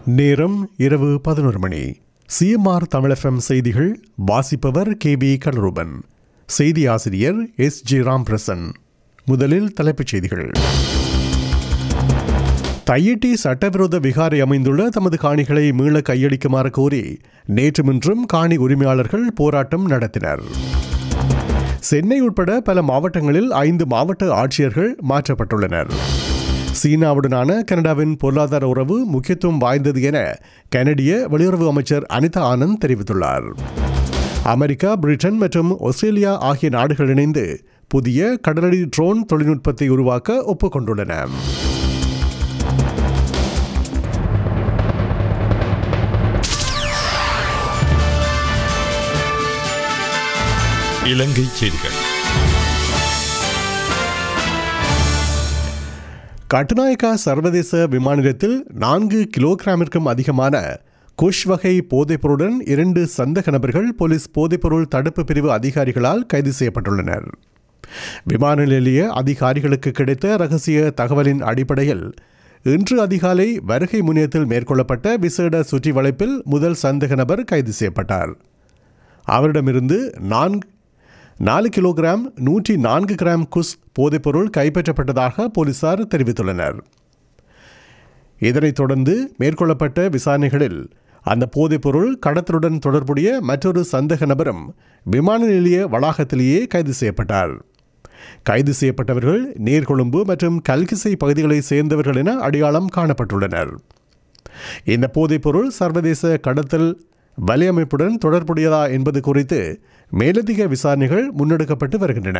நேரம் இரவு பதினொரு மணி சிஎம்ஆர் தமிழ் செய்திகள் வாசிப்பவர் கே பி கலரூபன் செய்தி ஆசிரியர் எஸ் ஜி ராம்பிரசன் முதலில் தலைப்புச் செய்திகள் தையிட்டி சட்டவிரோத விகாரை அமைந்துள்ள தமது காணிகளை மீள கையளிக்குமாறு கோரி நேற்று முன்றும் காணி உரிமையாளர்கள் போராட்டம் நடத்தினர் சென்னை உட்பட பல மாவட்டங்களில் ஐந்து மாவட்ட ஆட்சியர்கள் மாற்றப்பட்டுள்ளனர் சீனாவுடனான கனடாவின் பொருளாதார உறவு முக்கியத்துவம் வாய்ந்தது என கனடிய வெளியுறவு அமைச்சர் அனிதா ஆனந்த் தெரிவித்துள்ளார் அமெரிக்கா பிரிட்டன் மற்றும் ஆஸ்திரேலியா ஆகிய நாடுகள் இணைந்து புதிய கடலடி ட்ரோன் தொழில்நுட்பத்தை உருவாக்க ஒப்புக்கொண்டுள்ளன இலங்கை செய்திகள் கட்டுநாயக்கா சர்வதேச விமான நிலையத்தில் நான்கு கிலோகிராமிற்கும் அதிகமான குஷ் வகை போதைப்பொருளுடன் இரண்டு சந்தக நபர்கள் போலீஸ் போதைப்பொருள் தடுப்பு பிரிவு அதிகாரிகளால் கைது செய்யப்பட்டுள்ளனர் விமான நிலைய அதிகாரிகளுக்கு கிடைத்த ரகசிய தகவலின் அடிப்படையில் இன்று அதிகாலை வருகை முனையத்தில் மேற்கொள்ளப்பட்ட விசேட சுற்றி வளைப்பில் முதல் சந்தக நபர் கைது செய்யப்பட்டார் அவரிடமிருந்து நான்கு நாலு கிலோகிராம் நூற்றி நான்கு கிராம் குஸ் போதைப்பொருள் கைப்பற்றப்பட்டதாக போலீசார் தெரிவித்துள்ளனர் இதனைத் தொடர்ந்து மேற்கொள்ளப்பட்ட விசாரணைகளில் அந்த போதைப்பொருள் கடத்தலுடன் தொடர்புடைய மற்றொரு சந்தக நபரும் விமான நிலைய வளாகத்திலேயே கைது செய்யப்பட்டார் கைது செய்யப்பட்டவர்கள் நீர்கொழும்பு மற்றும் கல்கிசை பகுதிகளைச் சேர்ந்தவர்கள் என அடையாளம் காணப்பட்டுள்ளனர் இந்த போதைப்பொருள் சர்வதேச கடத்தல் வலையமைப்புடன் தொடர்புடையதா என்பது குறித்து மேலதிக விசாரணைகள் முன்னெடுக்கப்பட்டு வருகின்றன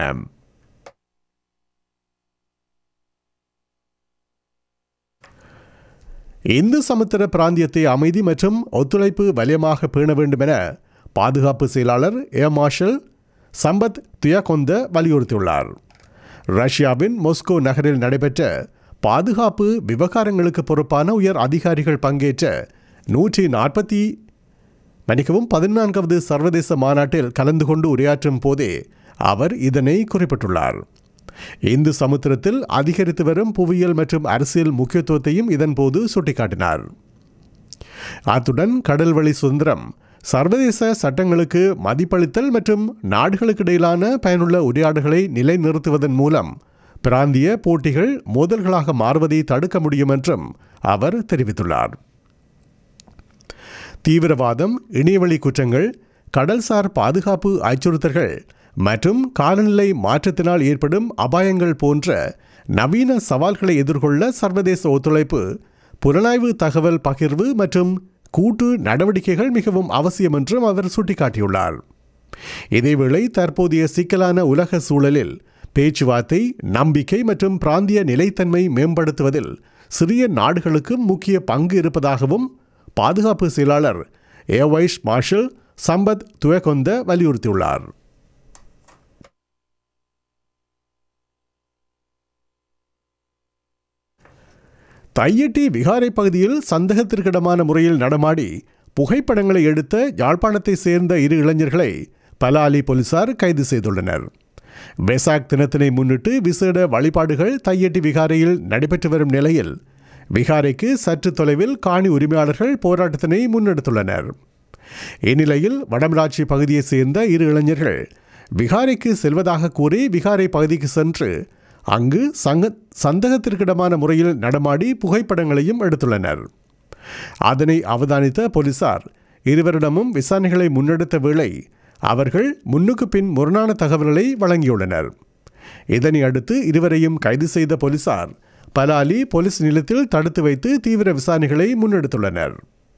இந்து சமுத்திர பிராந்தியத்தை அமைதி மற்றும் ஒத்துழைப்பு வலயமாக பேண வேண்டும் என பாதுகாப்பு செயலாளர் ஏர் மார்ஷல் சம்பத் துயகொந்த வலியுறுத்தியுள்ளார் ரஷ்யாவின் மொஸ்கோ நகரில் நடைபெற்ற பாதுகாப்பு விவகாரங்களுக்கு பொறுப்பான உயர் அதிகாரிகள் பங்கேற்ற நூற்றி நாற்பத்தி மன்னிக்கவும் பதினான்காவது சர்வதேச மாநாட்டில் கலந்து கொண்டு உரையாற்றும் போதே அவர் இதனை குறிப்பிட்டுள்ளார் இந்து சமுத்திரத்தில் அதிகரித்து வரும் புவியியல் மற்றும் அரசியல் முக்கியத்துவத்தையும் இதன்போது சுட்டிக்காட்டினார் அத்துடன் கடல்வழி சுதந்திரம் சர்வதேச சட்டங்களுக்கு மதிப்பளித்தல் மற்றும் நாடுகளுக்கு இடையிலான பயனுள்ள உரையாடுகளை நிலைநிறுத்துவதன் மூலம் பிராந்திய போட்டிகள் மோதல்களாக மாறுவதை தடுக்க முடியும் என்றும் அவர் தெரிவித்துள்ளார் தீவிரவாதம் இணையவழி குற்றங்கள் கடல்சார் பாதுகாப்பு அச்சுறுத்தல்கள் மற்றும் காலநிலை மாற்றத்தினால் ஏற்படும் அபாயங்கள் போன்ற நவீன சவால்களை எதிர்கொள்ள சர்வதேச ஒத்துழைப்பு புலனாய்வு தகவல் பகிர்வு மற்றும் கூட்டு நடவடிக்கைகள் மிகவும் அவசியம் என்றும் அவர் சுட்டிக்காட்டியுள்ளார் இதேவேளை தற்போதைய சிக்கலான உலக சூழலில் பேச்சுவார்த்தை நம்பிக்கை மற்றும் பிராந்திய நிலைத்தன்மை மேம்படுத்துவதில் சிறிய நாடுகளுக்கும் முக்கிய பங்கு இருப்பதாகவும் பாதுகாப்பு செயலாளர் ஏவைஷ் மார்ஷல் சம்பத் துவகொந்த வலியுறுத்தியுள்ளார் தையட்டி விகாரை பகுதியில் சந்தேகத்திற்கிடமான முறையில் நடமாடி புகைப்படங்களை எடுத்த யாழ்ப்பாணத்தை சேர்ந்த இரு இளைஞர்களை பலாலி போலீசார் கைது செய்துள்ளனர் வெசாக் தினத்தினை முன்னிட்டு விசேட வழிபாடுகள் தையட்டி விகாரையில் நடைபெற்று வரும் நிலையில் விகாரைக்கு சற்று தொலைவில் காணி உரிமையாளர்கள் போராட்டத்தினை முன்னெடுத்துள்ளனர் இந்நிலையில் வடமராட்சி பகுதியைச் சேர்ந்த இரு இளைஞர்கள் விகாரைக்கு செல்வதாக கூறி விகாரை பகுதிக்கு சென்று அங்கு சங்க சந்தேகத்திற்கிடமான முறையில் நடமாடி புகைப்படங்களையும் எடுத்துள்ளனர் அதனை அவதானித்த போலீசார் இருவரிடமும் விசாரணைகளை முன்னெடுத்த வேளை அவர்கள் முன்னுக்கு பின் முரணான தகவல்களை வழங்கியுள்ளனர் இதனை அடுத்து இருவரையும் கைது செய்த போலீசார் பலாலி போலீஸ் நிலையத்தில் தடுத்து வைத்து தீவிர விசாரணைகளை முன்னெடுத்துள்ளனர்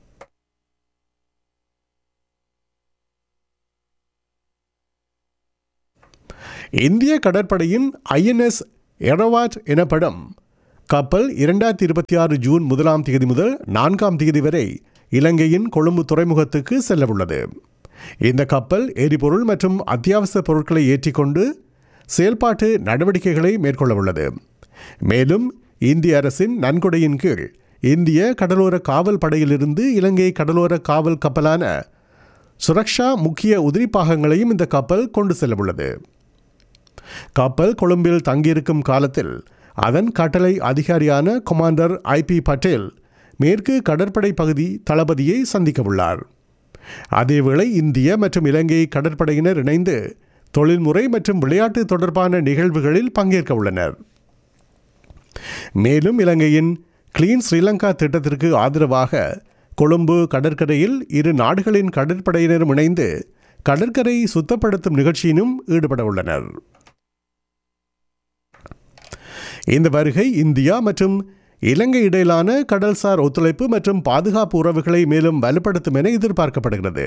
இந்திய கடற்படையின் ஐஎன்எஸ் எரவாட் எனப்படும் கப்பல் இரண்டாயிரத்தி இருபத்தி ஆறு ஜூன் முதலாம் தேதி முதல் நான்காம் தேதி வரை இலங்கையின் கொழும்பு துறைமுகத்துக்கு செல்லவுள்ளது இந்த கப்பல் எரிபொருள் மற்றும் அத்தியாவசிய பொருட்களை ஏற்றிக்கொண்டு செயல்பாட்டு நடவடிக்கைகளை மேற்கொள்ளவுள்ளது மேலும் இந்திய அரசின் நன்கொடையின் கீழ் இந்திய கடலோர காவல் படையிலிருந்து இலங்கை கடலோர காவல் கப்பலான சுரக்ஷா முக்கிய உதிரிப்பாகங்களையும் இந்த கப்பல் கொண்டு செல்லவுள்ளது கப்பல் கொழும்பில் தங்கியிருக்கும் காலத்தில் அதன் கட்டளை அதிகாரியான கொமாண்டர் ஐ பி பட்டேல் மேற்கு கடற்படை பகுதி தளபதியை சந்திக்கவுள்ளார் அதேவேளை இந்திய மற்றும் இலங்கை கடற்படையினர் இணைந்து தொழில்முறை மற்றும் விளையாட்டு தொடர்பான நிகழ்வுகளில் பங்கேற்க உள்ளனர் மேலும் இலங்கையின் கிளீன் ஸ்ரீலங்கா திட்டத்திற்கு ஆதரவாக கொழும்பு கடற்கரையில் இரு நாடுகளின் கடற்படையினரும் இணைந்து கடற்கரை சுத்தப்படுத்தும் நிகழ்ச்சியிலும் ஈடுபட உள்ளனர் இந்த வருகை இந்தியா மற்றும் இலங்கை இடையிலான கடல்சார் ஒத்துழைப்பு மற்றும் பாதுகாப்பு உறவுகளை மேலும் வலுப்படுத்தும் என எதிர்பார்க்கப்படுகிறது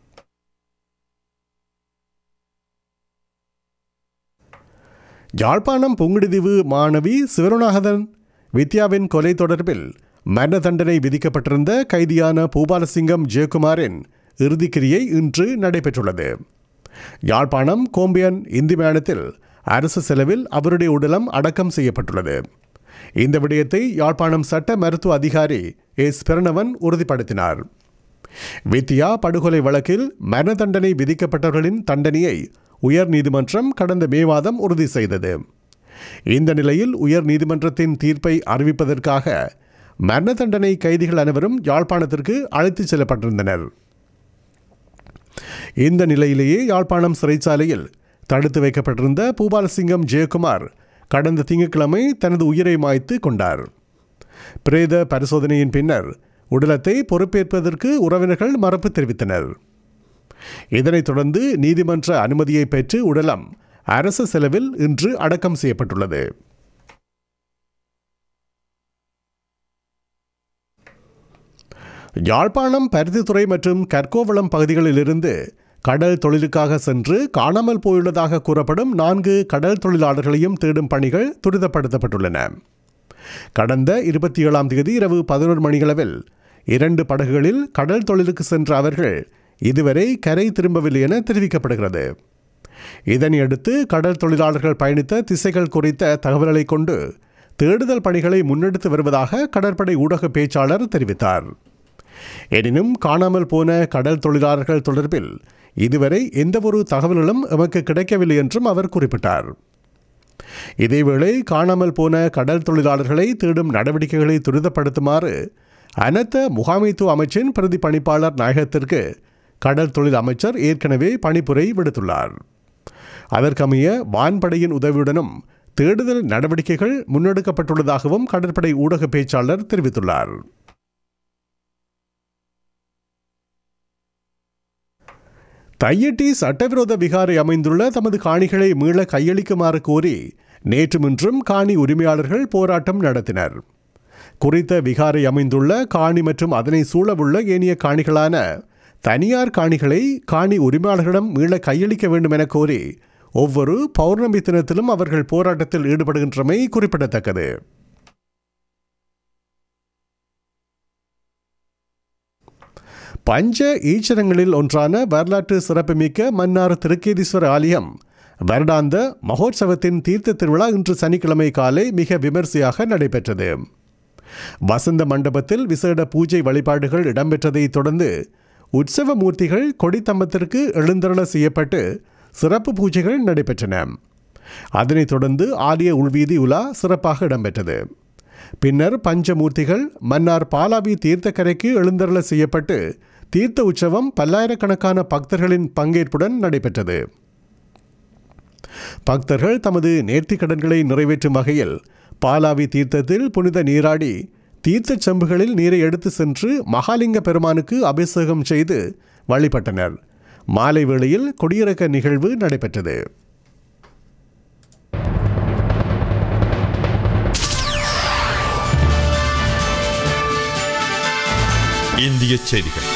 யாழ்ப்பாணம் புங்குடுதீவு மாணவி சிவருணாகதன் வித்யாவின் கொலை தொடர்பில் மரண தண்டனை விதிக்கப்பட்டிருந்த கைதியான பூபாலசிங்கம் ஜெயக்குமாரின் இறுதிக்கிரியை இன்று நடைபெற்றுள்ளது யாழ்ப்பாணம் கோம்பியன் இந்தி மேளத்தில் அரசு செலவில் அவருடைய உடலம் அடக்கம் செய்யப்பட்டுள்ளது இந்த விடயத்தை யாழ்ப்பாணம் சட்ட மருத்துவ அதிகாரி எஸ் பிரணவன் உறுதிப்படுத்தினார் வித்யா படுகொலை வழக்கில் மரண தண்டனை விதிக்கப்பட்டவர்களின் தண்டனையை உயர் நீதிமன்றம் கடந்த மே மாதம் உறுதி செய்தது இந்த நிலையில் உயர் நீதிமன்றத்தின் தீர்ப்பை அறிவிப்பதற்காக மரண தண்டனை கைதிகள் அனைவரும் யாழ்ப்பாணத்திற்கு அழைத்துச் செல்லப்பட்டிருந்தனர் இந்த நிலையிலேயே யாழ்ப்பாணம் சிறைச்சாலையில் தடுத்து வைக்கப்பட்டிருந்த பூபாலசிங்கம் ஜெயக்குமார் கடந்த திங்கட்கிழமை தனது உயிரை மாய்த்து கொண்டார் பிரேத பரிசோதனையின் பின்னர் உடலத்தை பொறுப்பேற்பதற்கு உறவினர்கள் மறுப்பு தெரிவித்தனர் இதனைத் தொடர்ந்து நீதிமன்ற அனுமதியை பெற்று உடலம் அரசு செலவில் இன்று அடக்கம் செய்யப்பட்டுள்ளது யாழ்ப்பாணம் பருத்தித்துறை மற்றும் கற்கோவளம் பகுதிகளிலிருந்து கடல் தொழிலுக்காக சென்று காணாமல் போயுள்ளதாக கூறப்படும் நான்கு கடல் தொழிலாளர்களையும் தேடும் பணிகள் துரிதப்படுத்தப்பட்டுள்ளன கடந்த இருபத்தி ஏழாம் தேதி இரவு பதினோரு மணிகளவில் இரண்டு படகுகளில் கடல் தொழிலுக்கு சென்ற அவர்கள் இதுவரை கரை திரும்பவில்லை என தெரிவிக்கப்படுகிறது இதனையடுத்து கடல் தொழிலாளர்கள் பயணித்த திசைகள் குறித்த தகவல்களை கொண்டு தேடுதல் பணிகளை முன்னெடுத்து வருவதாக கடற்படை ஊடக பேச்சாளர் தெரிவித்தார் எனினும் காணாமல் போன கடல் தொழிலாளர்கள் தொடர்பில் இதுவரை எந்தவொரு தகவல்களும் எமக்கு கிடைக்கவில்லை என்றும் அவர் குறிப்பிட்டார் இதேவேளை காணாமல் போன கடல் தொழிலாளர்களை தேடும் நடவடிக்கைகளை துரிதப்படுத்துமாறு அனத்த முகாமைத்துவ அமைச்சின் பிரதி பணிப்பாளர் நாயகத்திற்கு கடல் தொழில் அமைச்சர் ஏற்கனவே பணிப்புரை விடுத்துள்ளார் அதற்கமைய வான்படையின் உதவியுடனும் தேடுதல் நடவடிக்கைகள் முன்னெடுக்கப்பட்டுள்ளதாகவும் கடற்படை ஊடக பேச்சாளர் தெரிவித்துள்ளார் தையட்டி சட்டவிரோத விகாரை அமைந்துள்ள தமது காணிகளை மீள கையளிக்குமாறு கோரி நேற்று முன்றும் காணி உரிமையாளர்கள் போராட்டம் நடத்தினர் குறித்த விகாரை அமைந்துள்ள காணி மற்றும் அதனை சூழவுள்ள ஏனைய காணிகளான தனியார் காணிகளை காணி உரிமையாளர்களிடம் மீள கையளிக்க வேண்டும் என கோரி ஒவ்வொரு பௌர்ணமி தினத்திலும் அவர்கள் போராட்டத்தில் ஈடுபடுகின்றமை குறிப்பிடத்தக்கது பஞ்ச ஈச்சரங்களில் ஒன்றான வரலாற்று சிறப்புமிக்க மன்னார் திருக்கேதீஸ்வர ஆலயம் வருடாந்த மகோற்சவத்தின் தீர்த்த திருவிழா இன்று சனிக்கிழமை காலை மிக விமர்சையாக நடைபெற்றது வசந்த மண்டபத்தில் விசேட பூஜை வழிபாடுகள் இடம்பெற்றதைத் தொடர்ந்து உற்சவ மூர்த்திகள் கொடித்தம்பத்திற்கு எழுந்தருள செய்யப்பட்டு சிறப்பு பூஜைகள் நடைபெற்றன அதனைத் தொடர்ந்து ஆலய உள்வீதி உலா சிறப்பாக இடம்பெற்றது பின்னர் பஞ்சமூர்த்திகள் மன்னார் பாலாவி தீர்த்தக்கரைக்கு எழுந்தருள செய்யப்பட்டு தீர்த்த உற்சவம் பல்லாயிரக்கணக்கான பக்தர்களின் பங்கேற்புடன் நடைபெற்றது பக்தர்கள் தமது நேர்த்திக் கடன்களை நிறைவேற்றும் வகையில் பாலாவி தீர்த்தத்தில் புனித நீராடி தீர்த்தச் செம்புகளில் நீரை எடுத்து சென்று மகாலிங்க பெருமானுக்கு அபிஷேகம் செய்து வழிபட்டனர் மாலை வேளையில் கொடியிறக்க நிகழ்வு நடைபெற்றது இந்திய செய்திகள்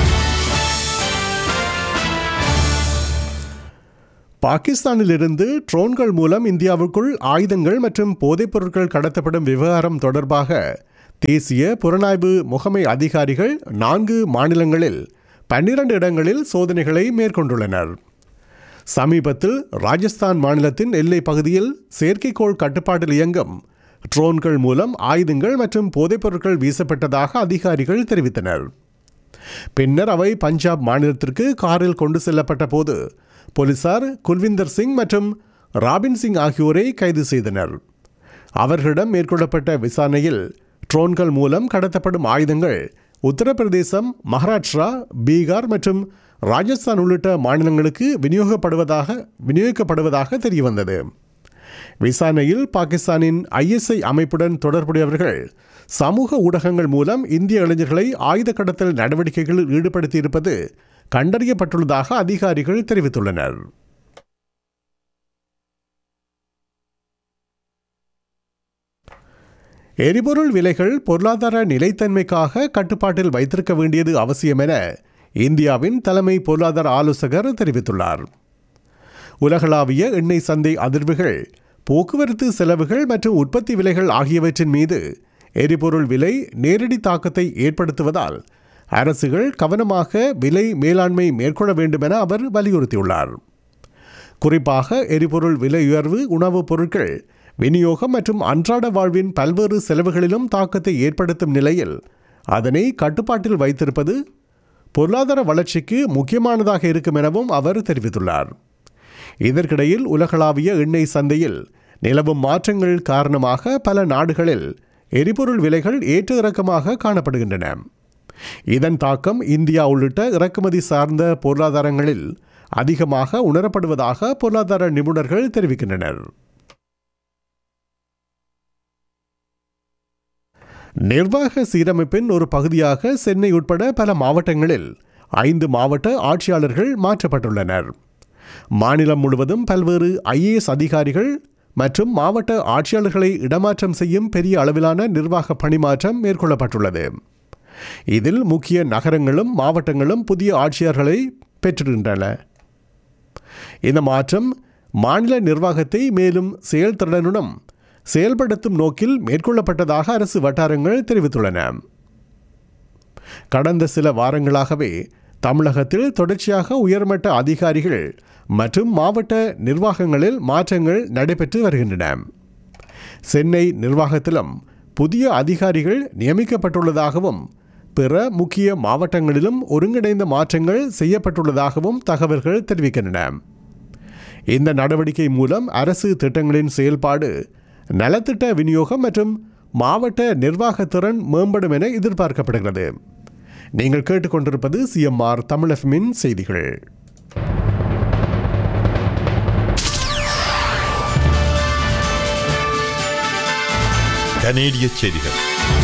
பாகிஸ்தானிலிருந்து ட்ரோன்கள் மூலம் இந்தியாவுக்குள் ஆயுதங்கள் மற்றும் போதைப் பொருட்கள் கடத்தப்படும் விவகாரம் தொடர்பாக தேசிய புலனாய்வு முகமை அதிகாரிகள் நான்கு மாநிலங்களில் பன்னிரண்டு இடங்களில் சோதனைகளை மேற்கொண்டுள்ளனர் சமீபத்தில் ராஜஸ்தான் மாநிலத்தின் எல்லை பகுதியில் செயற்கைக்கோள் கட்டுப்பாட்டில் இயங்கும் ட்ரோன்கள் மூலம் ஆயுதங்கள் மற்றும் போதைப் பொருட்கள் வீசப்பட்டதாக அதிகாரிகள் தெரிவித்தனர் பின்னர் அவை பஞ்சாப் மாநிலத்திற்கு காரில் கொண்டு செல்லப்பட்ட போது போலீசார் குல்விந்தர் சிங் மற்றும் ராபின் சிங் ஆகியோரை கைது செய்தனர் அவர்களிடம் மேற்கொள்ளப்பட்ட விசாரணையில் ட்ரோன்கள் மூலம் கடத்தப்படும் ஆயுதங்கள் உத்தரப்பிரதேசம் மகாராஷ்டிரா பீகார் மற்றும் ராஜஸ்தான் உள்ளிட்ட மாநிலங்களுக்கு விநியோகப்படுவதாக விநியோகிக்கப்படுவதாக தெரியவந்தது விசாரணையில் பாகிஸ்தானின் ஐஎஸ்ஐ அமைப்புடன் தொடர்புடையவர்கள் சமூக ஊடகங்கள் மூலம் இந்திய இளைஞர்களை ஆயுத கடத்தல் நடவடிக்கைகளில் ஈடுபடுத்தியிருப்பது கண்டறியப்பட்டுள்ளதாக அதிகாரிகள் தெரிவித்துள்ளனர் எரிபொருள் விலைகள் பொருளாதார நிலைத்தன்மைக்காக கட்டுப்பாட்டில் வைத்திருக்க வேண்டியது அவசியம் என இந்தியாவின் தலைமை பொருளாதார ஆலோசகர் தெரிவித்துள்ளார் உலகளாவிய எண்ணெய் சந்தை அதிர்வுகள் போக்குவரத்து செலவுகள் மற்றும் உற்பத்தி விலைகள் ஆகியவற்றின் மீது எரிபொருள் விலை நேரடி தாக்கத்தை ஏற்படுத்துவதால் அரசுகள் கவனமாக விலை மேலாண்மை மேற்கொள்ள வேண்டும் என அவர் வலியுறுத்தியுள்ளார் குறிப்பாக எரிபொருள் விலை உயர்வு உணவுப் பொருட்கள் விநியோகம் மற்றும் அன்றாட வாழ்வின் பல்வேறு செலவுகளிலும் தாக்கத்தை ஏற்படுத்தும் நிலையில் அதனை கட்டுப்பாட்டில் வைத்திருப்பது பொருளாதார வளர்ச்சிக்கு முக்கியமானதாக இருக்கும் எனவும் அவர் தெரிவித்துள்ளார் இதற்கிடையில் உலகளாவிய எண்ணெய் சந்தையில் நிலவும் மாற்றங்கள் காரணமாக பல நாடுகளில் எரிபொருள் விலைகள் ஏற்ற இறக்கமாக காணப்படுகின்றன இதன் தாக்கம் இந்தியா உள்ளிட்ட இறக்குமதி சார்ந்த பொருளாதாரங்களில் அதிகமாக உணரப்படுவதாக பொருளாதார நிபுணர்கள் தெரிவிக்கின்றனர் நிர்வாக சீரமைப்பின் ஒரு பகுதியாக சென்னை உட்பட பல மாவட்டங்களில் ஐந்து மாவட்ட ஆட்சியாளர்கள் மாற்றப்பட்டுள்ளனர் மாநிலம் முழுவதும் பல்வேறு ஐஏஎஸ் அதிகாரிகள் மற்றும் மாவட்ட ஆட்சியாளர்களை இடமாற்றம் செய்யும் பெரிய அளவிலான நிர்வாக பணிமாற்றம் மேற்கொள்ளப்பட்டுள்ளது இதில் முக்கிய நகரங்களும் மாவட்டங்களும் புதிய ஆட்சியர்களை பெற்றிருக்கின்றன இந்த மாற்றம் மாநில நிர்வாகத்தை மேலும் செயல்திறனுடன் செயல்படுத்தும் நோக்கில் மேற்கொள்ளப்பட்டதாக அரசு வட்டாரங்கள் தெரிவித்துள்ளன கடந்த சில வாரங்களாகவே தமிழகத்தில் தொடர்ச்சியாக உயர்மட்ட அதிகாரிகள் மற்றும் மாவட்ட நிர்வாகங்களில் மாற்றங்கள் நடைபெற்று வருகின்றன சென்னை நிர்வாகத்திலும் புதிய அதிகாரிகள் நியமிக்கப்பட்டுள்ளதாகவும் பிற முக்கிய மாவட்டங்களிலும் ஒருங்கிணைந்த மாற்றங்கள் செய்யப்பட்டுள்ளதாகவும் தகவல்கள் தெரிவிக்கின்றன இந்த நடவடிக்கை மூலம் அரசு திட்டங்களின் செயல்பாடு நலத்திட்ட விநியோகம் மற்றும் மாவட்ட நிர்வாகத்திறன் மேம்படும் என எதிர்பார்க்கப்படுகிறது நீங்கள் கேட்டுக்கொண்டிருப்பது சிஎம்ஆர் தமிழஃபின் செய்திகள் கனேடிய செய்திகள்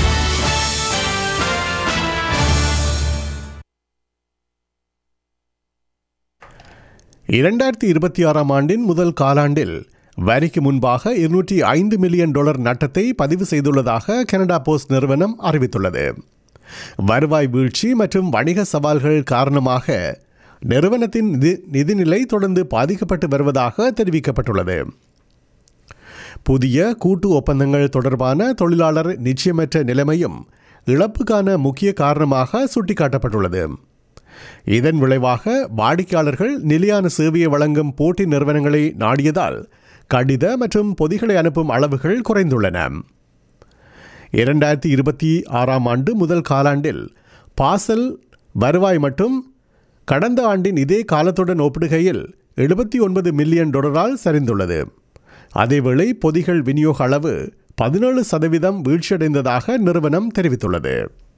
இரண்டாயிரத்தி இருபத்தி ஆறாம் ஆண்டின் முதல் காலாண்டில் வரிக்கு முன்பாக இருநூற்றி ஐந்து மில்லியன் டாலர் நட்டத்தை பதிவு செய்துள்ளதாக கனடா போஸ்ட் நிறுவனம் அறிவித்துள்ளது வருவாய் வீழ்ச்சி மற்றும் வணிக சவால்கள் காரணமாக நிறுவனத்தின் நிதி நிதிநிலை தொடர்ந்து பாதிக்கப்பட்டு வருவதாக தெரிவிக்கப்பட்டுள்ளது புதிய கூட்டு ஒப்பந்தங்கள் தொடர்பான தொழிலாளர் நிச்சயமற்ற நிலைமையும் இழப்புக்கான முக்கிய காரணமாக சுட்டிக்காட்டப்பட்டுள்ளது இதன் விளைவாக வாடிக்கையாளர்கள் நிலையான சேவையை வழங்கும் போட்டி நிறுவனங்களை நாடியதால் கடித மற்றும் பொதிகளை அனுப்பும் அளவுகள் குறைந்துள்ளன இரண்டாயிரத்தி இருபத்தி ஆறாம் ஆண்டு முதல் காலாண்டில் பாசல் வருவாய் மட்டும் கடந்த ஆண்டின் இதே காலத்துடன் ஒப்பிடுகையில் எழுபத்தி ஒன்பது மில்லியன் டாலரால் சரிந்துள்ளது அதேவேளை பொதிகள் விநியோக அளவு பதினேழு சதவீதம் வீழ்ச்சியடைந்ததாக நிறுவனம் தெரிவித்துள்ளது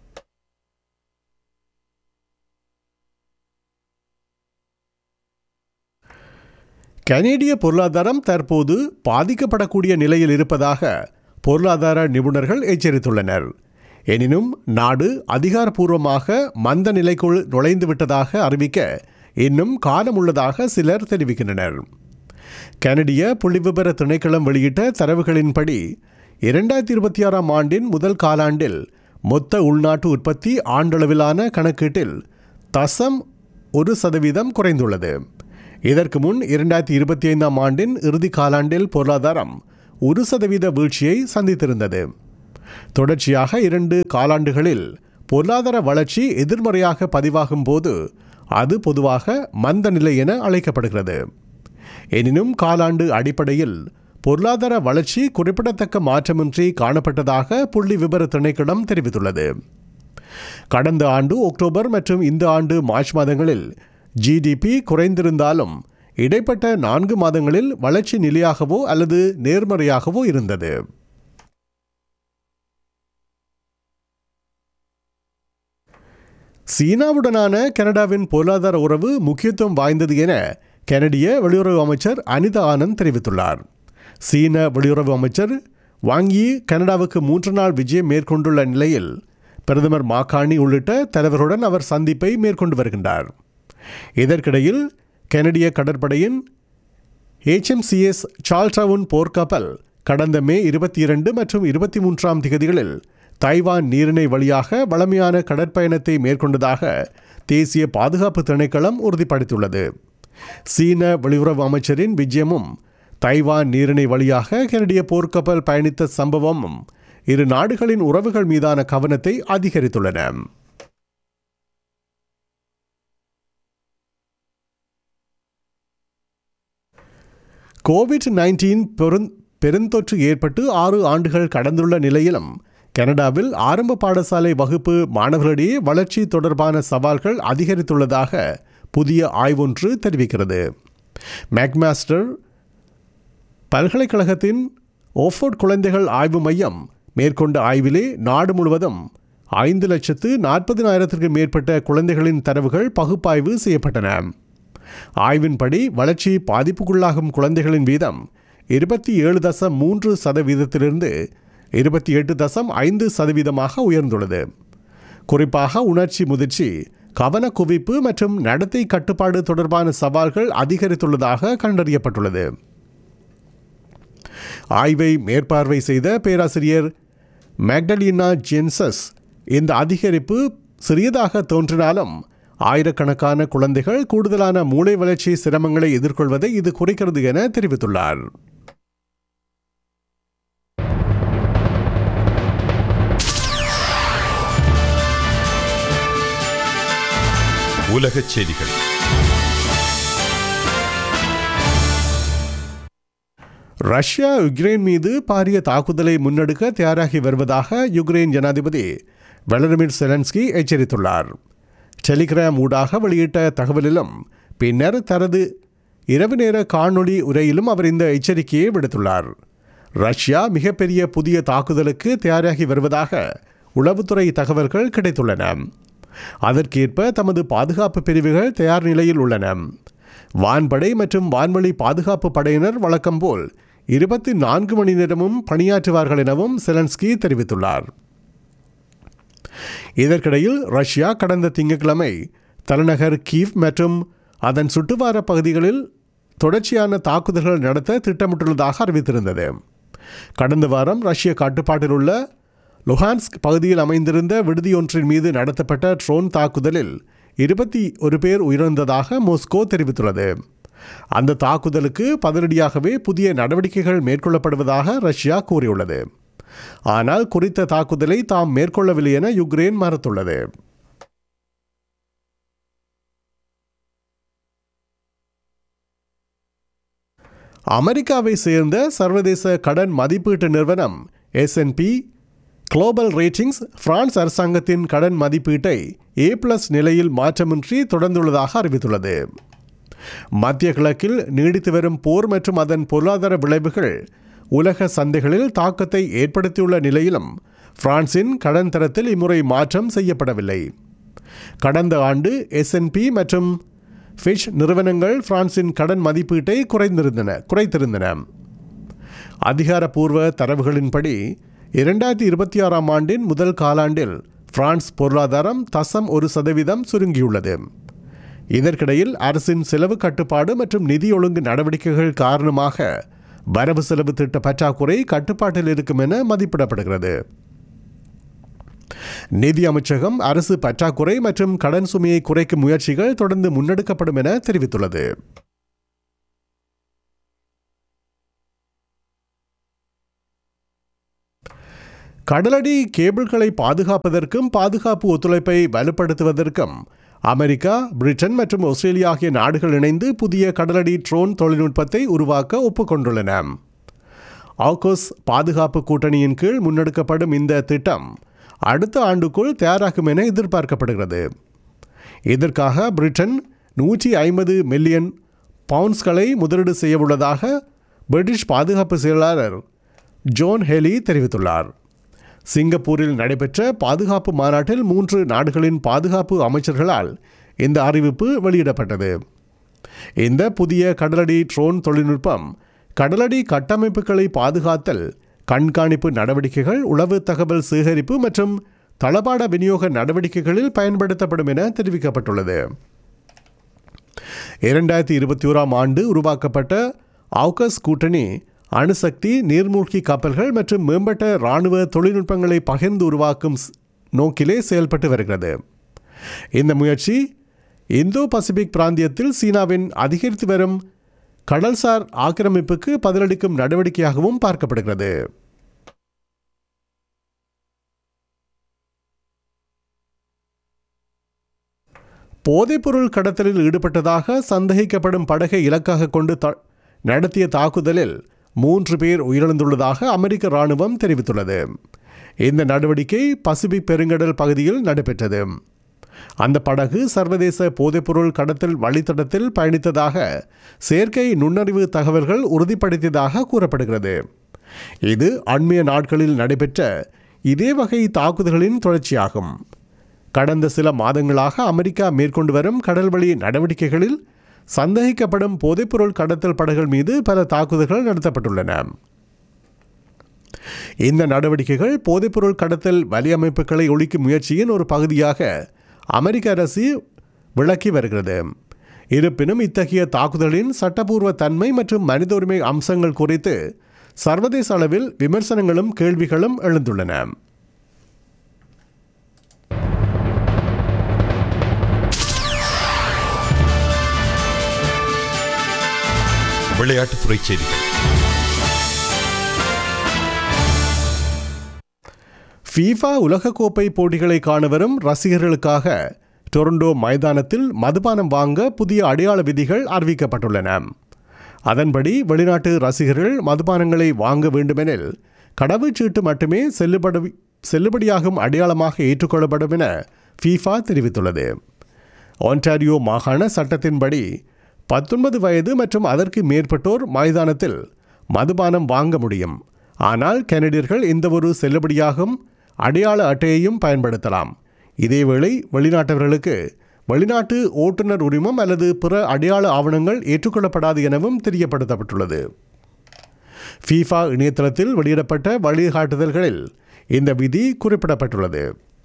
கனேடிய பொருளாதாரம் தற்போது பாதிக்கப்படக்கூடிய நிலையில் இருப்பதாக பொருளாதார நிபுணர்கள் எச்சரித்துள்ளனர் எனினும் நாடு அதிகாரப்பூர்வமாக மந்த நிலைக்குள் நுழைந்து விட்டதாக அறிவிக்க இன்னும் காலம் உள்ளதாக சிலர் தெரிவிக்கின்றனர் கனடிய புள்ளிவிபர திணைக்களம் வெளியிட்ட தரவுகளின்படி இரண்டாயிரத்தி இருபத்தி ஆறாம் ஆண்டின் முதல் காலாண்டில் மொத்த உள்நாட்டு உற்பத்தி ஆண்டளவிலான கணக்கீட்டில் தசம் ஒரு சதவீதம் குறைந்துள்ளது இதற்கு முன் இரண்டாயிரத்தி இருபத்தி ஐந்தாம் ஆண்டின் இறுதி காலாண்டில் பொருளாதாரம் ஒரு சதவீத வீழ்ச்சியை சந்தித்திருந்தது தொடர்ச்சியாக இரண்டு காலாண்டுகளில் பொருளாதார வளர்ச்சி எதிர்மறையாக பதிவாகும் போது அது பொதுவாக மந்த நிலை என அழைக்கப்படுகிறது எனினும் காலாண்டு அடிப்படையில் பொருளாதார வளர்ச்சி குறிப்பிடத்தக்க மாற்றமின்றி காணப்பட்டதாக புள்ளி விபர திணைக்களம் தெரிவித்துள்ளது கடந்த ஆண்டு அக்டோபர் மற்றும் இந்த ஆண்டு மார்ச் மாதங்களில் ஜிடிபி குறைந்திருந்தாலும் இடைப்பட்ட நான்கு மாதங்களில் வளர்ச்சி நிலையாகவோ அல்லது நேர்மறையாகவோ இருந்தது சீனாவுடனான கனடாவின் பொருளாதார உறவு முக்கியத்துவம் வாய்ந்தது என கனடிய வெளியுறவு அமைச்சர் அனிதா ஆனந்த் தெரிவித்துள்ளார் சீன வெளியுறவு அமைச்சர் வாங்கி கனடாவுக்கு மூன்று நாள் விஜயம் மேற்கொண்டுள்ள நிலையில் பிரதமர் மாகாணி உள்ளிட்ட தலைவருடன் அவர் சந்திப்பை மேற்கொண்டு வருகின்றார் இதற்கிடையில் கனடிய கடற்படையின் HMCS சார்ல்டவுன் போர்க்கப்பல் கடந்த மே இருபத்தி இரண்டு மற்றும் இருபத்தி மூன்றாம் திகதிகளில் தைவான் நீரிணை வழியாக வளமையான கடற்பயணத்தை மேற்கொண்டதாக தேசிய பாதுகாப்பு திணைக்களம் உறுதிப்படுத்தியுள்ளது சீன வெளியுறவு அமைச்சரின் விஜயமும் தைவான் நீரிணை வழியாக கனடிய போர்க்கப்பல் பயணித்த சம்பவமும் இரு நாடுகளின் உறவுகள் மீதான கவனத்தை அதிகரித்துள்ளன கோவிட் நைன்டீன் பெருந்தொற்று ஏற்பட்டு ஆறு ஆண்டுகள் கடந்துள்ள நிலையிலும் கனடாவில் ஆரம்ப பாடசாலை வகுப்பு மாணவர்களிடையே வளர்ச்சி தொடர்பான சவால்கள் அதிகரித்துள்ளதாக புதிய ஆய்வொன்று தெரிவிக்கிறது மேக்மாஸ்டர் பல்கலைக்கழகத்தின் ஓஃபோர்ட் குழந்தைகள் ஆய்வு மையம் மேற்கொண்ட ஆய்விலே நாடு முழுவதும் ஐந்து லட்சத்து நாற்பதினாயிரத்திற்கும் மேற்பட்ட குழந்தைகளின் தரவுகள் பகுப்பாய்வு செய்யப்பட்டன ஆய்வின்படி வளர்ச்சி பாதிப்புக்குள்ளாகும் குழந்தைகளின் வீதம் இருபத்தி ஏழு தசம் மூன்று சதவீதத்திலிருந்து இருபத்தி எட்டு தசம் ஐந்து சதவீதமாக உயர்ந்துள்ளது குறிப்பாக உணர்ச்சி முதிர்ச்சி கவன குவிப்பு மற்றும் நடத்தை கட்டுப்பாடு தொடர்பான சவால்கள் அதிகரித்துள்ளதாக கண்டறியப்பட்டுள்ளது ஆய்வை மேற்பார்வை செய்த பேராசிரியர் மேக்டலினா ஜென்சஸ் இந்த அதிகரிப்பு சிறியதாக தோன்றினாலும் ஆயிரக்கணக்கான குழந்தைகள் கூடுதலான மூளை வளர்ச்சி சிரமங்களை எதிர்கொள்வதை இது குறைக்கிறது என தெரிவித்துள்ளார் உலகச் செய்திகள் ரஷ்யா யுக்ரைன் மீது பாரிய தாக்குதலை முன்னெடுக்க தயாராகி வருவதாக யுக்ரைன் ஜனாதிபதி வெளடிமிர் செலன்ஸ்கி எச்சரித்துள்ளார் டெலிகிராம் ஊடாக வெளியிட்ட தகவலிலும் பின்னர் தனது இரவு நேர காணொளி உரையிலும் அவர் இந்த எச்சரிக்கையை விடுத்துள்ளார் ரஷ்யா மிகப்பெரிய புதிய தாக்குதலுக்கு தயாராகி வருவதாக உளவுத்துறை தகவல்கள் கிடைத்துள்ளன அதற்கேற்ப தமது பாதுகாப்பு பிரிவுகள் தயார் நிலையில் உள்ளன வான்படை மற்றும் வான்வழி பாதுகாப்பு படையினர் வழக்கம்போல் இருபத்தி நான்கு மணி நேரமும் பணியாற்றுவார்கள் எனவும் செலன்ஸ்கி தெரிவித்துள்ளார் இதற்கிடையில் ரஷ்யா கடந்த திங்கட்கிழமை தலைநகர் கீவ் மற்றும் அதன் சுற்றுவார பகுதிகளில் தொடர்ச்சியான தாக்குதல்கள் நடத்த திட்டமிட்டுள்ளதாக அறிவித்திருந்தது கடந்த வாரம் ரஷ்ய கட்டுப்பாட்டில் உள்ள லுஹான்ஸ்க் பகுதியில் அமைந்திருந்த விடுதியொன்றின் மீது நடத்தப்பட்ட ட்ரோன் தாக்குதலில் இருபத்தி ஒரு பேர் உயிரிழந்ததாக மோஸ்கோ தெரிவித்துள்ளது அந்த தாக்குதலுக்கு பதிலடியாகவே புதிய நடவடிக்கைகள் மேற்கொள்ளப்படுவதாக ரஷ்யா கூறியுள்ளது ஆனால் குறித்த தாக்குதலை தாம் மேற்கொள்ளவில்லை என யுக்ரைன் மறுத்துள்ளது அமெரிக்காவை சேர்ந்த சர்வதேச கடன் மதிப்பீட்டு நிறுவனம் எஸ்என்பி குளோபல் ரேட்டிங்ஸ் பிரான்ஸ் அரசாங்கத்தின் கடன் மதிப்பீட்டை ஏ பிளஸ் நிலையில் மாற்றமின்றி தொடர்ந்துள்ளதாக அறிவித்துள்ளது மத்திய கிழக்கில் நீடித்து வரும் போர் மற்றும் அதன் பொருளாதார விளைவுகள் உலக சந்தைகளில் தாக்கத்தை ஏற்படுத்தியுள்ள நிலையிலும் பிரான்சின் கடன் தரத்தில் இம்முறை மாற்றம் செய்யப்படவில்லை கடந்த ஆண்டு எஸ்என்பி மற்றும் ஃபிஷ் நிறுவனங்கள் பிரான்சின் கடன் மதிப்பீட்டை குறைந்திருந்தன குறைத்திருந்தன அதிகாரப்பூர்வ தரவுகளின்படி இரண்டாயிரத்தி இருபத்தி ஆறாம் ஆண்டின் முதல் காலாண்டில் பிரான்ஸ் பொருளாதாரம் தசம் ஒரு சதவீதம் சுருங்கியுள்ளது இதற்கிடையில் அரசின் செலவு கட்டுப்பாடு மற்றும் நிதி ஒழுங்கு நடவடிக்கைகள் காரணமாக வரவு செலவு திட்ட பற்றாக்குறை கட்டுப்பாட்டில் இருக்கும் என மதிப்பிடப்படுகிறது நிதி அமைச்சகம் அரசு பற்றாக்குறை மற்றும் கடன் சுமையை குறைக்கும் முயற்சிகள் தொடர்ந்து முன்னெடுக்கப்படும் என தெரிவித்துள்ளது கடலடி கேபிள்களை பாதுகாப்பதற்கும் பாதுகாப்பு ஒத்துழைப்பை வலுப்படுத்துவதற்கும் அமெரிக்கா பிரிட்டன் மற்றும் ஆஸ்திரேலியா ஆகிய நாடுகள் இணைந்து புதிய கடலடி ட்ரோன் தொழில்நுட்பத்தை உருவாக்க ஒப்புக்கொண்டுள்ளன ஆகோஸ் பாதுகாப்பு கூட்டணியின் கீழ் முன்னெடுக்கப்படும் இந்த திட்டம் அடுத்த ஆண்டுக்குள் தயாராகும் என எதிர்பார்க்கப்படுகிறது இதற்காக பிரிட்டன் நூற்றி ஐம்பது மில்லியன் பவுண்ட்ஸ்களை முதலீடு செய்யவுள்ளதாக பிரிட்டிஷ் பாதுகாப்பு செயலாளர் ஜோன் ஹெலி தெரிவித்துள்ளார் சிங்கப்பூரில் நடைபெற்ற பாதுகாப்பு மாநாட்டில் மூன்று நாடுகளின் பாதுகாப்பு அமைச்சர்களால் இந்த அறிவிப்பு வெளியிடப்பட்டது இந்த புதிய கடலடி ட்ரோன் தொழில்நுட்பம் கடலடி கட்டமைப்புகளை பாதுகாத்தல் கண்காணிப்பு நடவடிக்கைகள் உளவு தகவல் சேகரிப்பு மற்றும் தளபாட விநியோக நடவடிக்கைகளில் பயன்படுத்தப்படும் என தெரிவிக்கப்பட்டுள்ளது இரண்டாயிரத்தி இருபத்தி ஓராம் ஆண்டு உருவாக்கப்பட்ட ஆகஸ் கூட்டணி அணுசக்தி நீர்மூழ்கி கப்பல்கள் மற்றும் மேம்பட்ட இராணுவ தொழில்நுட்பங்களை பகிர்ந்து உருவாக்கும் ஸ்- நோக்கிலே செயல்பட்டு வருகிறது இந்த முயற்சி இந்தோ பசிபிக் பிராந்தியத்தில் சீனாவின் அதிகரித்து வரும் கடல்சார் ஆக்கிரமிப்புக்கு பதிலளிக்கும் நடவடிக்கையாகவும் பார்க்கப்படுகிறது போதைப்பொருள் கடத்தலில் ஈடுபட்டதாக சந்தேகிக்கப்படும் படகை இலக்காக கொண்டு த- நடத்திய தாக்குதலில் மூன்று பேர் உயிரிழந்துள்ளதாக அமெரிக்க இராணுவம் தெரிவித்துள்ளது இந்த நடவடிக்கை பசிபிக் பெருங்கடல் பகுதியில் நடைபெற்றது அந்த படகு சர்வதேச போதைப்பொருள் கடத்தல் வழித்தடத்தில் பயணித்ததாக செயற்கை நுண்ணறிவு தகவல்கள் உறுதிப்படுத்தியதாக கூறப்படுகிறது இது அண்மைய நாட்களில் நடைபெற்ற இதே வகை தாக்குதல்களின் தொடர்ச்சியாகும் கடந்த சில மாதங்களாக அமெரிக்கா மேற்கொண்டு வரும் கடல்வழி நடவடிக்கைகளில் சந்தேகிக்கப்படும் போதைப்பொருள் கடத்தல் படகுகள் மீது பல தாக்குதல்கள் நடத்தப்பட்டுள்ளன இந்த நடவடிக்கைகள் போதைப்பொருள் கடத்தல் வலையமைப்புகளை ஒழிக்கும் முயற்சியின் ஒரு பகுதியாக அமெரிக்க அரசு விளக்கி வருகிறது இருப்பினும் இத்தகைய தாக்குதலின் சட்டபூர்வ தன்மை மற்றும் மனித உரிமை அம்சங்கள் குறித்து சர்வதேச அளவில் விமர்சனங்களும் கேள்விகளும் எழுந்துள்ளன விளையாட்டுத்துறை செய்திகள் ஃபீஃபா உலகக்கோப்பை போட்டிகளை காண வரும் ரசிகர்களுக்காக டொரண்டோ மைதானத்தில் மதுபானம் வாங்க புதிய அடையாள விதிகள் அறிவிக்கப்பட்டுள்ளன அதன்படி வெளிநாட்டு ரசிகர்கள் மதுபானங்களை வாங்க வேண்டுமெனில் கடவுச்சீட்டு மட்டுமே செல்லுபடி செல்லுபடியாகும் அடையாளமாக ஏற்றுக்கொள்ளப்படும் என ஃபீஃபா தெரிவித்துள்ளது ஒன்டாரியோ மாகாண சட்டத்தின்படி பத்தொன்பது வயது மற்றும் அதற்கு மேற்பட்டோர் மைதானத்தில் மதுபானம் வாங்க முடியும் ஆனால் கனடியர்கள் எந்தவொரு செல்லுபடியாகும் அடையாள அட்டையையும் பயன்படுத்தலாம் இதேவேளை வெளிநாட்டவர்களுக்கு வெளிநாட்டு ஓட்டுநர் உரிமம் அல்லது பிற அடையாள ஆவணங்கள் ஏற்றுக்கொள்ளப்படாது எனவும் தெரியப்படுத்தப்பட்டுள்ளது ஃபீஃபா இணையதளத்தில் வெளியிடப்பட்ட வழிகாட்டுதல்களில் இந்த விதி குறிப்பிடப்பட்டுள்ளது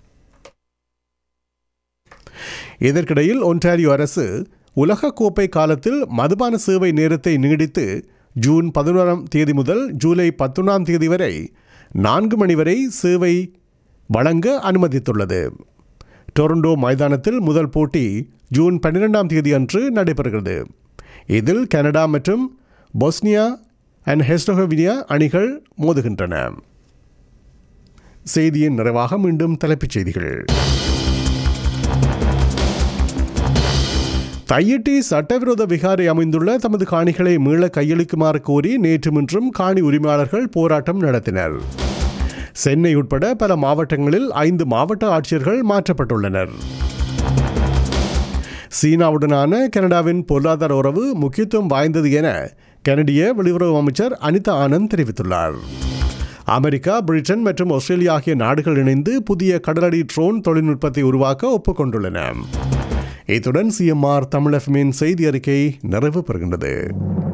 இதற்கிடையில் ஒன்டாரியோ அரசு உலகக்கோப்பை காலத்தில் மதுபான சேவை நேரத்தை நீடித்து ஜூன் பதினோராம் தேதி முதல் ஜூலை பத்தொன்றாம் தேதி வரை நான்கு மணி வரை சேவை வழங்க அனுமதித்துள்ளது டொரண்டோ மைதானத்தில் முதல் போட்டி ஜூன் பன்னிரெண்டாம் தேதி அன்று நடைபெறுகிறது இதில் கனடா மற்றும் பொஸ்னியா அண்ட் ஹெஸ்டோகோவினியா அணிகள் மோதுகின்றன செய்தியின் நிறைவாக மீண்டும் தலைப்புச் செய்திகள் தையிட்டி சட்டவிரோத விகாரை அமைந்துள்ள தமது காணிகளை மீள கையளிக்குமாறு கோரி நேற்று முன்றும் காணி உரிமையாளர்கள் போராட்டம் நடத்தினர் சென்னை உட்பட பல மாவட்டங்களில் ஐந்து மாவட்ட ஆட்சியர்கள் மாற்றப்பட்டுள்ளனர் சீனாவுடனான கனடாவின் பொருளாதார உறவு முக்கியத்துவம் வாய்ந்தது என கனடிய வெளியுறவு அமைச்சர் அனிதா ஆனந்த் தெரிவித்துள்ளார் அமெரிக்கா பிரிட்டன் மற்றும் ஆஸ்திரேலியா ஆகிய நாடுகள் இணைந்து புதிய கடலடி ட்ரோன் தொழில்நுட்பத்தை உருவாக்க ஒப்புக்கொண்டுள்ளன இத்துடன் சிஎம்ஆர் தமிழ் எஃப்எம்மின் செய்தி அறிக்கை நிறைவு பெறுகின்றது